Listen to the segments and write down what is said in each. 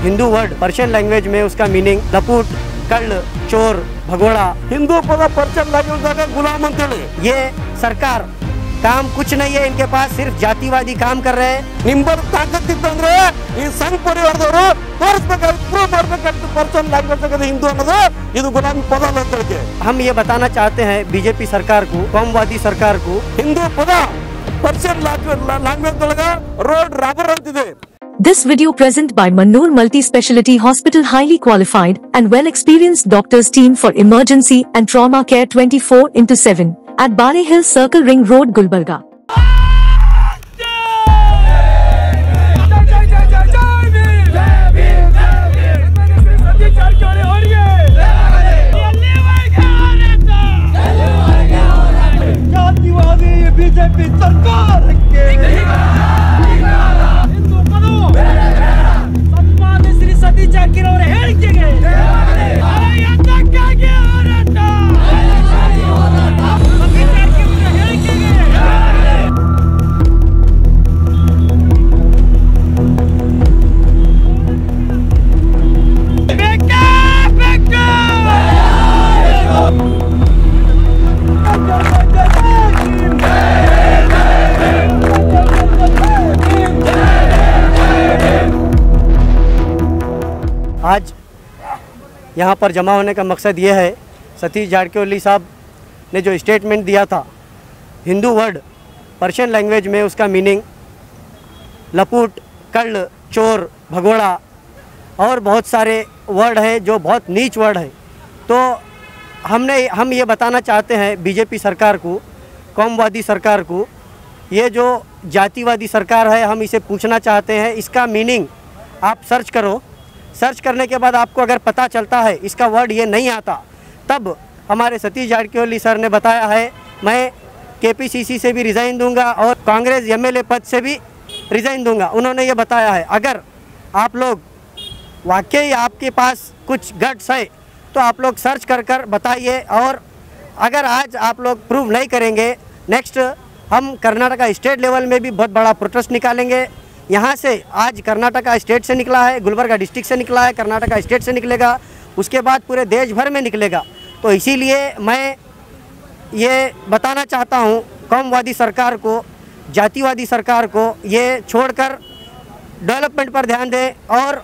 Hindu word Persian language में उसका meaning लपूट कर्ण चोर भगोड़ा ಹಿಂದೂ ಪದ ಪರಿಚಯ ಆಗಿರುವಾಗ ಗುಲಾಮ್ ಅಂತೇಳಿ ये सरकार काम कुछ नहीं है इनके पास सिर्फ जातिवादी काम कर रहे हैं ನಿಂಬರ್ ತಾಕತ್ತಿತ್ತಂದ್ರೆ ಈ ಸಂಘ ಪರಿವಾರದವರು ತೋರಿಸ್ಬೇಕಾಗಿ ಪ್ರೂವ್ ಮಾಡ್ಬೇಕಾಗ್ತದೆ ಪರ್ಸನ್ ಲ್ಯಾಂಗ್ವೇಜ್ ಆಗದೆ ಹಿಂದೂ ಅನ್ನೋದು ಇದು ಗುಲಾಮಿ ಪದ ಅಲ್ಲ ಅಂತ ಹೇಳಿ हम ये बताना चाहते हैं बीजेपी सरकार को कौमवादी सरकार को ಹಿಂದೂ ಪದ ಪರ್ಸನ್ ಲ್ಯಾಂಗ್ವೇಜ್ ಒಳಗ ರೋಡ್ ರಾಬರ್ ಅಂತಿದೆ This video present by Mannoor Multi-Speciality Hospital highly qualified and well-experienced doctors team for emergency and trauma care 24 into 7 at Bari Hill Circle Ring Road Gulbarga. ಜಾತಿವಾದಿ BJP ಸರ್ಕಾರಕ್ಕೆ ಹಿಂದೂ ಪದವು ಸನ್ಮಾನ್ಯ ಶ್ರೀ ಸತೀಶ್ ಜಾರಕಿರವರ ಹೇಳಿಕೆಗೆ ಅದಕ್ಕಾಗಿ ಹೋರಾಟ ಸತೀಶ್ ಜಾರಕಿರವರ ಹೇಳಿಕೆಗೆ ಬೇಕೇ ಬೇಕು आज यहाँ पर जमा होने का मकसद ये है सतीश जारकिहोली साहब ने जो स्टेटमेंट दिया था हिंदू वर्ड पर्शियन लैंग्वेज में उसका मीनिंग लपूट कर्ण चोर भगोड़ा और बहुत सारे वर्ड है जो बहुत नीच वर्ड है तो हमने हम ये बताना चाहते हैं बीजेपी सरकार को कौमवादी सरकार को ये जो जातिवादी सरकार है हम इसे पूछना चाहते हैं इसका मीनिंग आप सर्च करो सर्च करने के बाद आपको अगर पता चलता है इसका वर्ड ये नहीं आता तब हमारे सतीश जारकिहोली सर ने बताया है मैं केपीसीसी से भी रिज़ाइन दूंगा और कांग्रेस एमएलए पद से भी रिज़ाइन दूंगा उन्होंने ये बताया है अगर आप लोग वाकई आपके पास कुछ गट्स है तो आप लोग सर्च कर कर बताइए और अगर आज आप लोग प्रूव नहीं करेंगे नेक्स्ट हम कर्नाटका स्टेट लेवल में भी बहुत बड़ा प्रोटेस्ट निकालेंगे यहाँ से आज कर्नाटका स्टेट से निकला है गुलबर्गा डिस्ट्रिक्ट से निकला है कर्नाटका स्टेट से निकलेगा उसके बाद पूरे देश भर में निकलेगा तो इसीलिए मैं ये बताना चाहता हूँ कौमवादी सरकार को जातिवादी सरकार को ये छोड़कर डेवलपमेंट पर ध्यान दें और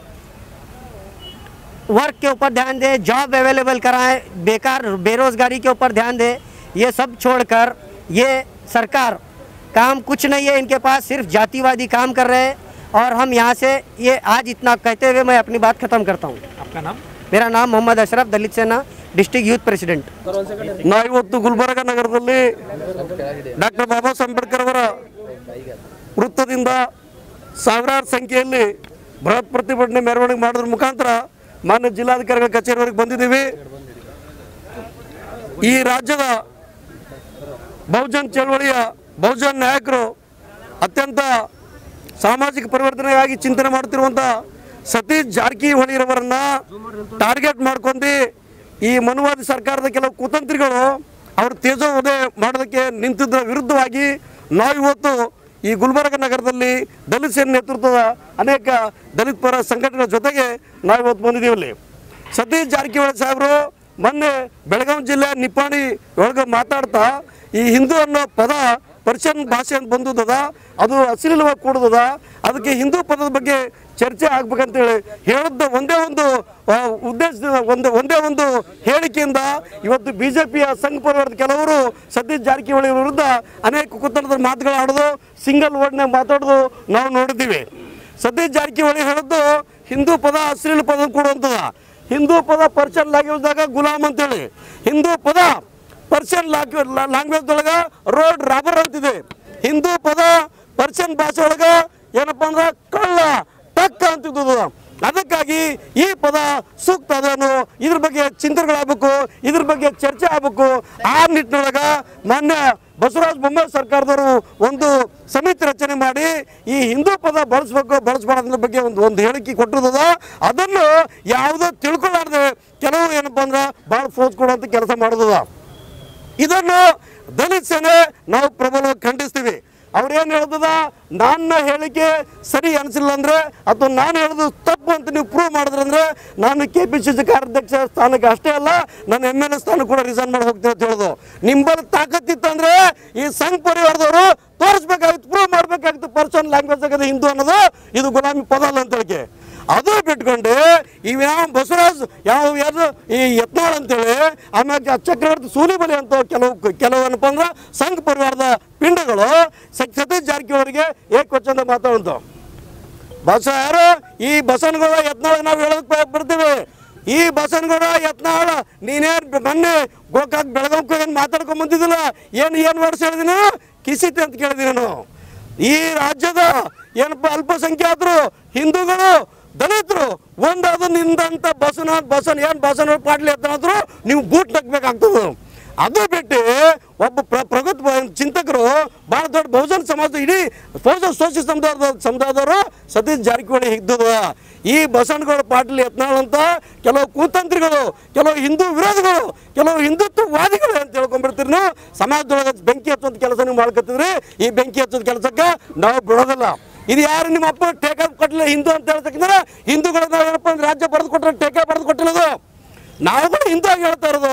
वर्क के ऊपर ध्यान दें जॉब अवेलेबल कराएं बेकार बेरोजगारी के ऊपर ध्यान दें ये सब छोड़कर ये सरकार काम कुछ नहीं है इनके पास सिर्फ जातिवादी काम कर रहे हैं और हम यहाँ से ये आज इतना कहते हुए मैं अपनी बात ख़त्म करता हूँ आपका नाम मेरा नाम मोहम्मद अशरफ दलित सेना डिस्ट्रिक्ट यूथ प्रेसिडेंट ನಾ ಇವತ್ತು ಗುಲ್ಬರ್ಗ ನಗರದಲ್ಲಿ ಡಾಕ್ಟರ್ ಬಾಬಾ ಸಾಹೇಬ್ ಅಂಬೇಡ್ಕರ್ ಅವರ ವೃತ್ತದಿಂದ ಸಾವಿರಾರು ಸಂಖ್ಯೆಯಲ್ಲಿ ಬೃಹತ್ ಪ್ರತಿಭಟನೆ ಮೆರವಣಿಗೆ ಮಾಡೋದ್ರ ಮುಖಾಂತರ ಮಾನ್ಯ ಜಿಲ್ಲಾಧಿಕಾರಿಗಳ ಕಚೇರಿವರೆಗೆ ಬಂದಿದ್ದೀವಿ ಈ ರಾಜ್ಯದ ಬಹುಜನ್ ಚಳವಳಿಯ ಬಹುಜನ್ ನಾಯಕರು ಅತ್ಯಂತ ಸಾಮಾಜಿಕ ಪರಿವರ್ತನೆಗಾಗಿ ಚಿಂತನೆ ಮಾಡುತ್ತಿರುವಂಥ ಸತೀಶ್ ಜಾರಕಿಹೊಳಿರವರನ್ನ ಟಾರ್ಗೆಟ್ ಮಾಡ್ಕೊಂಡು ಈ ಮನುವಾದಿ ಸರ್ಕಾರದ ಕೆಲವು ಕುತಂತ್ರಿಗಳು ಅವರು ತೇಜೋವಧೆ ಮಾಡೋದಕ್ಕೆ ನಿಂತಿದ್ದ ವಿರುದ್ಧವಾಗಿ ನಾವಿವತ್ತು ಈ ಗುಲ್ಬರ್ಗ ನಗರದಲ್ಲಿ ದಲಿತ ಸೇನೆ ನೇತೃತ್ವದ ಅನೇಕ ದಲಿತ ಪರ ಸಂಘಟನೆಗಳ ಜೊತೆಗೆ ನಾವಿವತ್ತು ಬಂದಿದ್ದೀವಿ ಇಲ್ಲಿ ಸತೀಶ್ ಜಾರಕಿಹೊಳಿ ಸಾಹೇಬರು ಮೊನ್ನೆ ಬೆಳಗಾವಿ ಜಿಲ್ಲೆ ನಿಪ್ಪಾಣಿ ಒಳಗೆ ಮಾತಾಡ್ತಾ ಈ ಹಿಂದೂ ಅನ್ನೋ ಪದ ಪರ್ಷಿಯನ್ ಭಾಷೆ ಅಂತ ಬಂದದ ಅದು ಅಶ್ಲೀಲವಾಗಿ ಕೂಡದ ಅದಕ್ಕೆ ಹಿಂದೂ ಪದದ ಬಗ್ಗೆ ಚರ್ಚೆ ಆಗ್ಬೇಕಂತೇಳಿ ಹೇಳಿದ್ದ ಒಂದೇ ಒಂದು ಆ, ಉದ್ದೇಶದಿಂದ ಒಂದು ಒಂದೇ ಒಂದು ಹೇಳಿಕೆಯಿಂದ ಇವತ್ತು ಬಿ ಜೆ ಪಿಯ ಸಂಘ ಪರಿವಾರದ ಕೆಲವರು ಸತೀಶ್ ಜಾರಕಿಹೊಳಿ ವಿರುದ್ಧ ಅನೇಕ ಕುತಂತ್ರದ ಮಾತುಗಳು ಆಡೋದು ಸಿಂಗಲ್ ವರ್ಡ್ನಾಗ ಮಾತಾಡೋದು ನಾವು ನೋಡಿದ್ದೀವಿ ಸತೀಶ್ ಜಾರಕಿಹೊಳಿ ಹೇಳಿದ್ದು ಹಿಂದೂ ಪದ ಅಶ್ಲೀಲ ಪದ ಕೊಡುವಂಥದ ಹಿಂದೂ ಪದ ಪರ್ಷಿಯನ್ ಲ್ಯಾಂಗ್ವೇಜ್ದಾಗ ಗುಲಾಮ್ ಅಂತೇಳಿ ಹಿಂದೂ ಪದ ಪರ್ಷಿಯನ್ ಲ್ಯಾಂಗ್ವೇಜ್ ಒಳಗ ರೋಡ್ ರಾಬರ್ ಅಂತಿದೆ ಹಿಂದೂ ಪದ ಪರ್ಷಿಯನ್ ಭಾಷೆ ಒಳಗ ಏನಪ್ಪ ಅಂದ್ರೆ ಕಳ್ಳ ಟಕ್ಕ ಅಂತಿದ್ದು ಅದಕ್ಕಾಗಿ ಈ ಪದ ಸೂಕ್ತ ಅದನ್ನು ಇದ್ರ ಬಗ್ಗೆ ಚಿಂತನೆಗಳಾಗಬೇಕು ಇದ್ರ ಬಗ್ಗೆ ಚರ್ಚೆ ಆಗಬೇಕು ಆ ನಿಟ್ಟಿನೊಳಗ ಮಾನ್ಯ ಬಸವರಾಜ ಬೊಮ್ಮಾಯಿ ಸರ್ಕಾರದವರು ಒಂದು ಸಮಿತಿ ರಚನೆ ಮಾಡಿ ಈ ಹಿಂದೂ ಪದ ಬಳಸ್ಬೇಕು ಬಳಸಬಾರ್ದ್ರ ಬಗ್ಗೆ ಒಂದು ಒಂದು ಹೇಳಿಕೆ ಕೊಟ್ಟಿರ್ತದ ಅದನ್ನು ಯಾವುದೋ ತಿಳ್ಕೊಳ್ಳಾರ್ದೆ ಕೆಲವು ಏನಪ್ಪ ಅಂದ್ರೆ ಭಾಳ ಫೋರ್ಸ್ ಕೊಡುವಂಥ ಕೆಲಸ ಮಾಡೋದದ ಇದನ್ನು ದಲಿತ ಸೇನೆ ನಾವು ಪ್ರಬಲವಾಗಿ ಖಂಡಿಸ್ತೀವಿ ಅವ್ರು ಏನು ಹೇಳ್ತದ ನನ್ನ ಹೇಳಿಕೆ ಸರಿ ಅನಿಸಿಲ್ಲ ಅಂದರೆ ಅಥವಾ ನಾನು ಹೇಳೋದು ತಪ್ಪು ಅಂತ ನೀವು ಪ್ರೂವ್ ಮಾಡಿದ್ರೆ ಅಂದರೆ ನಾನು ಕೆ ಪಿ ಸಿ ಸಿ ಕಾರ್ಯಾಧ್ಯಕ್ಷ ಸ್ಥಾನಕ್ಕೆ ಅಷ್ಟೇ ಅಲ್ಲ ನಾನು ಎಮ್ ಎಲ್ ಎ ಸ್ಥಾನ ಕೂಡ ರಿಸೈನ್ ಮಾಡಿ ಹೋಗ್ತೀನಿ ಅಂತ ಹೇಳೋದು ನಿಂಬಲ್ಲಿ ತಾಕತ್ತಿತ್ತಂದ್ರೆ ಈ ಸಂಘ ಪರಿವಾರದವರು ತೋರಿಸ್ಬೇಕಾಗಿತ್ತು ಪ್ರೂವ್ ಮಾಡಬೇಕಾಗಿತ್ತು ಪರ್ಸನಲ್ ಲ್ಯಾಂಗ್ವೇಜ್ ಆಗದೆ ಹಿಂದೂ ಅನ್ನೋದು ಇದು ಗುಲಾಮಿ ಪದ ಅಲ್ಲ ಅಂತ ಹೇಳಿಕೆ ಅದು ಬಿಟ್ಕೊಂಡು ಇವು ಯಾವ ಬಸವರಾಜ್ ಯಾವ ಯಾರು ಈ ಯತ್ನಾಳ್ ಅಂತೇಳಿ ಆಮ್ಯಾಗ ಚಕ್ರವರ್ತಿ ಸೂಲಿಬಲಿ ಅಂತ ಕೆಲವು ಕೆಲವು ಏನಪ್ಪ ಅಂದ್ರೆ ಸಂಘ ಪರಿವಾರದ ಪಿಂಡಗಳು ಸ- ಸತೀಶ್ ಜಾರಕಿಹೊಳಿಗೆ ಏಕವಚನದ ಮಾತಾಡೋದು ಬಸ ಯಾರು ಈ ಬಸನಗೌಡ ಯತ್ನಾಳ ನಾವು ಹೇಳೋದಕ್ಕೆ ಬರ್ತೀವಿ ಈ ಬಸನಗೌಡ ಯತ್ನಾಳ ನೀನೇನ್ ಮೊನ್ನೆ ಗೋಕಾಕ್ ಬೆಳಗಾವ್ಕ ಏನು ಮಾತಾಡ್ಕೊಂಡ್ ಬಂದಿದ್ದಿಲ್ಲ ಏನು ಏನು ವರ್ಷ ಹೇಳಿದಿನ ಕಿಸಿತೆ ಅಂತ ಕೇಳಿದೀನಿ ನಾನು ಈ ರಾಜ್ಯದ ಏನಪ್ಪ ಅಲ್ಪಸಂಖ್ಯಾತರು ಹಿಂದೂಗಳು ದಲಿತರು ಒಂದಾದ ನಿಂದಂತ ಬಸನ ಬಸನ್ ಏನು ಬಸನ ಪಾಟ್ಲಿ ಎತ್ತನಾದ್ರು ನೀವು ಬೂಟ್ ನಗ್ಬೇಕಾಗ್ತದೆ ಅದು ಬಿಟ್ಟು ಒಬ್ಬ ಪ್ರ ಪ್ರಗತ್ ಬ- ಚಿಂತಕರು ಭಾಳ ದೊಡ್ಡ ಬಹುಜನ ಸಮಾಜ ಇಡೀ ಬಹುಜನ ಸೋಷಿ ಸಮುದಾಯದ ಸಮುದಾಯದವರು ಸತೀಶ್ ಜಾರಕಿಹೊಳಿ ಹಿಗ್ದದ ಈ ಬಸವನಗೌಡ ಪಾಟೀಲ್ ಯತ್ನಾಳ್ ಅಂತ ಕೆಲವು ಕೂತಂತ್ರಿಗಳು ಕೆಲವು ಹಿಂದೂ ವಿರೋಧಿಗಳು ಕೆಲವು ಹಿಂದುತ್ವವಾದಿಗಳು ಅಂತ ಹೇಳ್ಕೊಂಡ್ಬಿಡ್ತೀರಿ ನೀವು ಸಮಾಜದೊಳಗೆ ಬೆಂಕಿ ಹಚ್ಚುವಂಥ ಕೆಲಸ ನೀವು ಮಾಡ್ಕೊತಿದ್ರಿ ಈ ಬೆಂಕಿ ಹಚ್ಚೋದ್ ಕೆಲಸಕ್ಕೆ ನಾವು ಬಿಡೋದಿಲ್ಲ ಇದು ಯಾರು ನಿಮ್ಮ ಅಪ್ಪ ಟೇಕ ಕೊಟ್ಟಲಿಲ್ಲ ಹಿಂದೂ ಅಂತ ಹೇಳ್ತಕ್ಕಂದ್ರೆ ಹಿಂದೂಗಳು ನಾವು ಏನಪ್ಪ ಅಂದ್ರೆ ರಾಜ್ಯ ಬರೆದು ಕೊಟ್ಟರೆ ಟೇಕ ಬರೆದು ಕೊಟ್ಟಿರೋದು ನಾವು ಕೂಡ ಹಿಂದೂ ಆಗಿ ಹೇಳ್ತಾ ಇರೋದು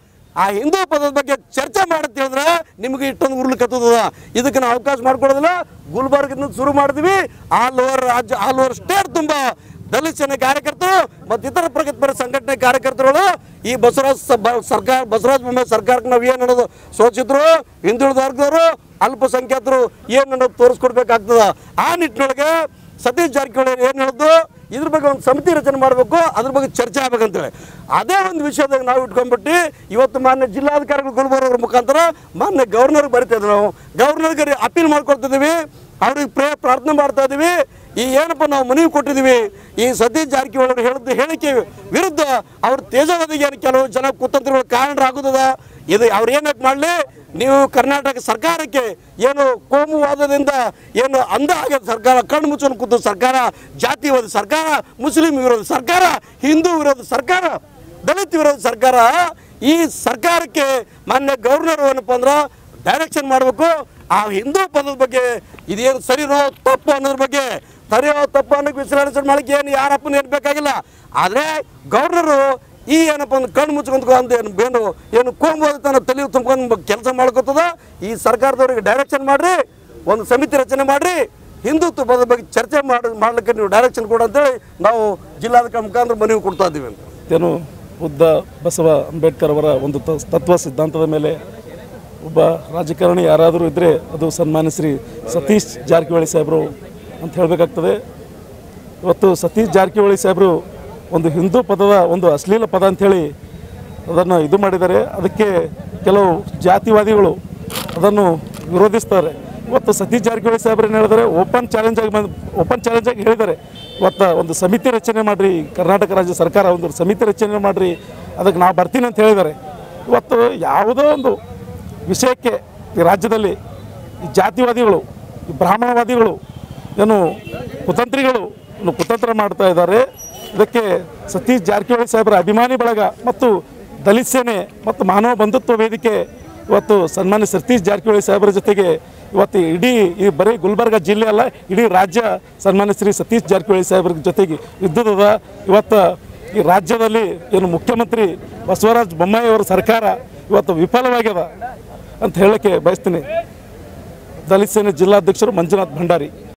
ಆ ಹಿಂದೂ ಪದದ ಬಗ್ಗೆ ಚರ್ಚೆ ಮಾಡತ್ ಹೇಳಿದ್ರೆ ನಿಮಗೆ ಇಷ್ಟೊಂದು ಉರ್ಲಿಕ್ಕತ್ತದ ಇದಕ್ಕೆ ನಾವು ಅವಕಾಶ ಮಾಡ್ಕೊಡೋದಿಲ್ಲ ಗುಲ್ಬರ್ಗಿಂದ ಶುರು ಮಾಡಿದ್ವಿ ಆಲ್ ಓವರ್ ರಾಜ್ಯ ಆಲ್ ಓವರ್ ಸ್ಟೇಟ್ ತುಂಬ ದಲಿತ ಸೇನೆ ಕಾರ್ಯಕರ್ತರು ಮತ್ತು ಇತರ ಪ್ರಗತಿಪರ ಸಂಘಟನೆ ಕಾರ್ಯಕರ್ತರುಗಳು ಈ ಬಸವರಾಜ್ ಸ- ಬ- ಸರ್ಕಾರ ಬಸವರಾಜ ಬೊಮ್ಮಾಯಿ ಸರ್ಕಾರಕ್ಕೆ ನಾವು ಏನು ಅನ್ನೋದು ಸೋಚಿದ್ರು ಹಿಂದುಳಿದ ವರ್ಗದವರು ಅಲ್ಪಸಂಖ್ಯಾತರು ಏನು ಅನ್ನೋದು ತೋರಿಸ್ಕೊಡ್ಬೇಕಾಗ್ತದ ಆ ನಿಟ್ಟಿನೊಳಗೆ ಸತೀಶ್ ಜಾರಕಿಹೊಳಿ ಏನು ಹೇಳೋದು ಇದ್ರ ಬಗ್ಗೆ ಒಂದು ಸಮಿತಿ ರಚನೆ ಮಾಡಬೇಕು ಅದ್ರ ಬಗ್ಗೆ ಚರ್ಚೆ ಆಗ್ಬೇಕಂತೇಳಿ ಅದೇ ಒಂದು ವಿಷಯದಾಗ ನಾವು ಇಟ್ಕೊಂಡ್ಬಿಟ್ಟು ಇವತ್ತು ಮಾನ್ಯ ಜಿಲ್ಲಾಧಿಕಾರಿಗಳು ಗುಲ್ಬರ್ಗ ಅವ್ರ ಮುಖಾಂತರ ಮಾನ್ಯ ಗವರ್ನರ್ಗೆ ಬರಿತಾ ಇದ್ವಿ ನಾವು ಗವರ್ನರ್ಗೆ ಅಪೀಲ್ ಮಾಡ್ಕೊಳ್ತಿದ್ದೀವಿ ಅವ್ರಿಗೆ ಪ್ರೇ ಪ್ರಾರ್ಥನೆ ಮಾಡ್ತಾ ಇದ್ದೀವಿ ಈ ಏನಪ್ಪ ನಾವು ಮನವಿ ಕೊಟ್ಟಿದ್ದೀವಿ ಈ ಸತೀಶ್ ಜಾರಕಿಹೊಳಿ ಅವರು ಹೇಳಿದ ಹೇಳಿಕೆ ವಿರುದ್ಧ ಅವ್ರ ತೇಜೋವಧಿಗೆ ಏನು ಕೆಲವು ಜನ ಕುತಂತ್ರಗಳು ಕಾರಣರಾಗುತ್ತದ ಇದು ಅವ್ರು ಏನಕ್ಕೆ ಮಾಡಲಿ ನೀವು ಕರ್ನಾಟಕ ಸರ್ಕಾರಕ್ಕೆ ಏನು ಕೋಮುವಾದದಿಂದ ಏನು ಅಂದ ಆಗಿದೆ ಸರ್ಕಾರ ಕಣ್ಣು ಮುಚ್ಚಲು ಕೂತು ಸರ್ಕಾರ ಜಾತಿ ವಿರೋಧ ಸರ್ಕಾರ ಮುಸ್ಲಿಂ ವಿರೋಧ ಸರ್ಕಾರ ಹಿಂದೂ ವಿರೋಧ ಸರ್ಕಾರ ದಲಿತ ವಿರೋಧ ಸರ್ಕಾರ ಈ ಸರ್ಕಾರಕ್ಕೆ ಮಾನ್ಯ ಗವರ್ನರ್ ಏನಪ್ಪ ಅಂದ್ರೆ ಡೈರೆಕ್ಷನ್ ಮಾಡಬೇಕು ಆ ಹಿಂದೂ ಪದದ ಬಗ್ಗೆ ಇದೇನು ಸರಿನೋ ತಪ್ಪು ಅನ್ನೋದ್ರ ಬಗ್ಗೆ ಸರಿಯೋ ತಪ್ಪು ಅನ್ನೋಕೆ ವಿಶ್ಲೇಷಣೆ ಮಾಡಲಿಕ್ಕೆ ಏನು ಯಾರಪ್ಪನ ಏನು ಬೇಕಾಗಿಲ್ಲ ಆದರೆ ಗವರ್ನರು ಈ ಏನಪ್ಪ ಅಂದ್ರೆ ಕಣ್ಣು ಮುಚ್ಕೊಂಡು ಅಂತ ಏನು ಏನು ಏನು ಕೋಮುವಾದತನ ತಲೆ ತುಂಬ್ಕೊಂಡು ಕೆಲಸ ಮಾಡ್ಕೊತದ ಈ ಸರ್ಕಾರದವ್ರಿಗೆ ಡೈರೆಕ್ಷನ್ ಮಾಡಿರಿ ಒಂದು ಸಮಿತಿ ರಚನೆ ಮಾಡಿರಿ ಹಿಂದುತ್ವ ಪದದ ಬಗ್ಗೆ ಚರ್ಚೆ ಮಾಡಿ ಮಾಡ್ಲಿಕ್ಕೆ ನೀವು ಡೈರೆಕ್ಷನ್ ಕೊಡು ಅಂತೇಳಿ ನಾವು ಜಿಲ್ಲಾಧಿಕಾರಿ ಮುಖಾಂತರ ಮನವಿ ಕೊಡ್ತಾ ಇದ್ದೀವಿ ಅಂತ ಏನು ಬುದ್ಧ ಬಸವ ಅಂಬೇಡ್ಕರ್ ಅವರ ಒಂದು ತ- ತತ್ವ ಸಿದ್ಧಾಂತದ ಮೇಲೆ ಒಬ್ಬ ರಾಜಕಾರಣಿ ಯಾರಾದರೂ ಇದ್ದರೆ ಅದು ಸನ್ಮಾನ್ಯ ಶ್ರೀ ಸತೀಶ್ ಜಾರಕಿಹೊಳಿ ಸಾಹೇಬರು ಅಂತ ಹೇಳಬೇಕಾಗ್ತದೆ ಇವತ್ತು ಸತೀಶ್ ಜಾರಕಿಹೊಳಿ ಸಾಹೇಬರು ಒಂದು ಹಿಂದೂ ಪದದ ಒಂದು ಅಶ್ಲೀಲ ಪದ ಅಂಥೇಳಿ ಅದನ್ನು ಇದು ಮಾಡಿದ್ದಾರೆ ಅದಕ್ಕೆ ಕೆಲವು ಜಾತಿವಾದಿಗಳು ಅದನ್ನು ವಿರೋಧಿಸ್ತಾರೆ ಇವತ್ತು ಸತೀಶ್ ಜಾರಕಿಹೊಳಿ ಸಾಹೇಬ್ರು ಏನು ಹೇಳಿದ್ದಾರೆ ಓಪನ್ ಚಾಲೆಂಜ್ ಆಗಿ ಬಂದು ಓಪನ್ ಚಾಲೆಂಜ್ ಆಗಿ ಹೇಳಿದ್ದಾರೆ ಇವತ್ತು ಒಂದು ಸಮಿತಿ ರಚನೆ ಮಾಡಿರಿ ಕರ್ನಾಟಕ ರಾಜ್ಯ ಸರ್ಕಾರ ಒಂದು ಸಮಿತಿ ರಚನೆ ಮಾಡಿರಿ ಅದಕ್ಕೆ ನಾವು ಬರ್ತೀನಿ ಅಂತ ಹೇಳಿದ್ದಾರೆ ಇವತ್ತು ಯಾವುದೋ ಒಂದು ವಿಷಯಕ್ಕೆ ಈ ರಾಜ್ಯದಲ್ಲಿ ಈ ಜಾತಿವಾದಿಗಳು ಈ ಬ್ರಾಹ್ಮಣವಾದಿಗಳು ಏನು ಕುತಂತ್ರಿಗಳು ಏನು ಕುತಂತ್ರ ಮಾಡ್ತಾ ಇದ್ದಾರೆ ಇದಕ್ಕೆ ಸತೀಶ್ ಜಾರಕಿಹೊಳಿ ಸಾಹೇಬರ ಅಭಿಮಾನಿ ಬಳಗ ಮತ್ತು ದಲಿತ ಸೇನೆ ಮತ್ತು ಮಾನವ ಬಂಧುತ್ವ ವೇದಿಕೆ ಇವತ್ತು ಸನ್ಮಾನ್ಯ ಸತೀಶ್ ಜಾರಕಿಹೊಳಿ ಸಾಹೇಬರ ಜೊತೆಗೆ ಇವತ್ತು ಇಡೀ ಈ ಬರೀ ಗುಲ್ಬರ್ಗ ಜಿಲ್ಲೆ ಅಲ್ಲ ಇಡೀ ರಾಜ್ಯ ಸನ್ಮಾನ್ಯ ಶ್ರೀ ಸತೀಶ್ ಜಾರಕಿಹೊಳಿ ಸಾಹೇಬರ ಜೊತೆಗೆ ಇದ್ದುದದ ಇವತ್ತು ಈ ರಾಜ್ಯದಲ್ಲಿ ಏನು ಮುಖ್ಯಮಂತ್ರಿ ಬಸವರಾಜ ಬೊಮ್ಮಾಯಿ ಅವರ ಸರ್ಕಾರ ಇವತ್ತು ವಿಫಲವಾಗ್ಯದ ಅಂತ ಹೇಳಕ್ಕೆ ಬಯಸ್ತೀನಿ ದಲಿತ ಸೇನೆ ಜಿಲ್ಲಾಧ್ಯಕ್ಷರು ಮಂಜುನಾಥ್ ಭಂಡಾರಿ